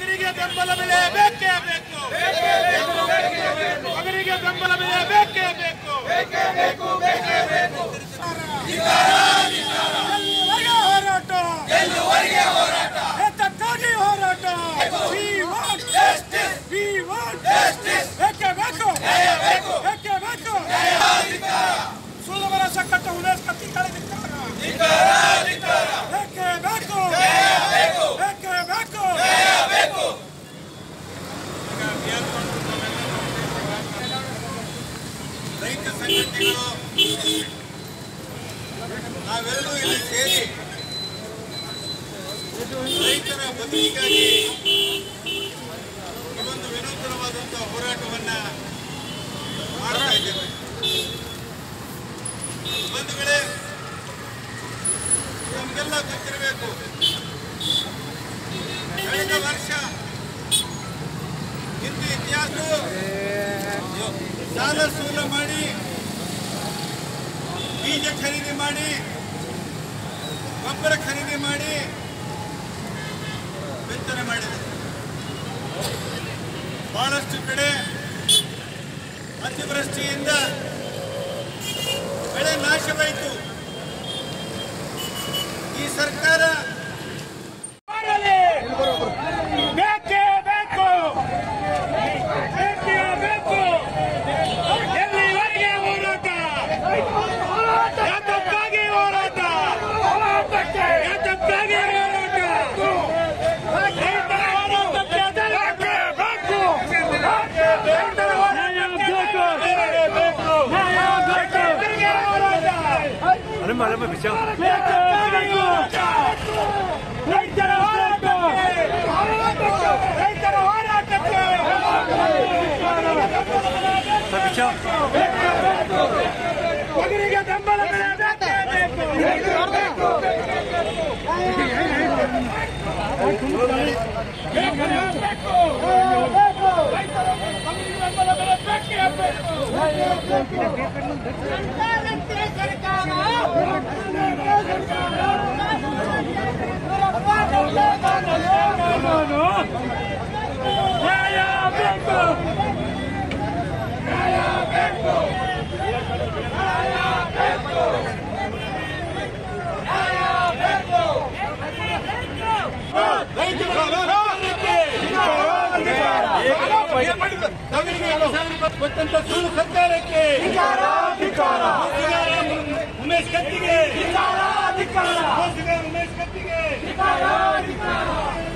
ಮಗನಿಗೆ ಬೆಂಬಲ ಬೆಲೆ ಬೇಕೇ ಬೇಕು ಮಗನಿಗೆ ಬೆಂಬಲ ಬೆಲೆ ಬೇಕೇ ಬೇಕು ಎಲ್ಲಿವರೆಗೆ ಹೋರಾಟ ಎತ್ತಕ್ಕಾಗಿ ಹೋರಾಟ We want justice. We want justice. ಬೇಕೇ ಬೇಕು ಬೇಕೇ ಬೇಕು ಸುಳ್ಳು ಭರವಸೆ ಕಟ್ಟ ಉಮೇಶ್ ಕತ್ತಿಕಾಳಿ ಧಿಕ್ಕಾರ. ಬೇಕೇ ಬೇಕು ಬೇಕೇ ಬೇಕು ರೈತ ಸಂಘಟನೆಗಳು ನಾವೆಲ್ಲರೂ ಇಲ್ಲಿ ಸೇರಿ ರೈತರ ಬದುಕಿಗಾಗಿ ಈ ಒಂದು ವಿನೂತನವಾದಂತಹ ಹೋರಾಟವನ್ನ ಮಾಡ್ತಾ ಇದ್ದೇವೆ ಬಂಧುಗಳೇ ನಮಗೆಲ್ಲ ಗೊತ್ತಿರಬೇಕು ಕಳೆದ ವರ್ಷ ಹಿಂದಿ ಇತಿಹಾಸ ಸಾಲ ಸೂಲ ಮಾಡಿ ಬೀಜ ಖರೀದಿ ಮಾಡಿ ಗೊಬ್ಬರ ಖರೀದಿ ಮಾಡಿ ಬಿತ್ತನೆ ಮಾಡಿದೆ ಬಹಳಷ್ಟು ಕಡೆ ಅತಿವೃಷ್ಟಿಯಿಂದ ಬೆಳೆ ನಾಶವಾಯಿತು ಈ ಸರ್ಕಾರ ಮಾಡಲಿ. ಬೇಕೇ ಬೇಕು ಬೇಕೇ ಬೇಕು ಎಲ್ಲಿವರೆಗೆ ಹೋರಾಟ ಯಾತಕ್ಕಾಗಿ ಹೋರಾಟ ಯಾತಕ್ಕಾಗಿ ಹೋರಾಟ ರೈತರ ಹೋರಾಟಕ್ಕೆ ಬೇಕೇ ಬೇಕು ರೈತರ ಹೋರಾಟಕ್ಕೆ ಬೇಕೇ ಬೇಕು ಎಲ್ಲಿವರೆಗೆ ಹೋರಾಟ ರೈತರ ಹೋರಾಟಕ್ಕೆ ರೈತರ ಹೋರಾಟಕ್ಕೆ ಮಗನಿಗೆ ಬೆಂಬಲ ಬೆಲೆ ಬೇಕೇ ಬೇಕು ರೈತರ ಬೆಂಬಲ ಬೆಲೆ ಬೇಕೇ ಬೇಕು ನ್ಯಾಯ ಬೇಕು ಕೊಟ್ಟಂತ ಸುಳ್ಳು ಸರ್ಕಾರಕ್ಕೆ ಮೋಸಗಾರ ಉಮೇಶ್ ಕತ್ತಿಗೆ ಮೋಸಗಾರ ಉಮೇಶ್ ಕತ್ತಿಗೆ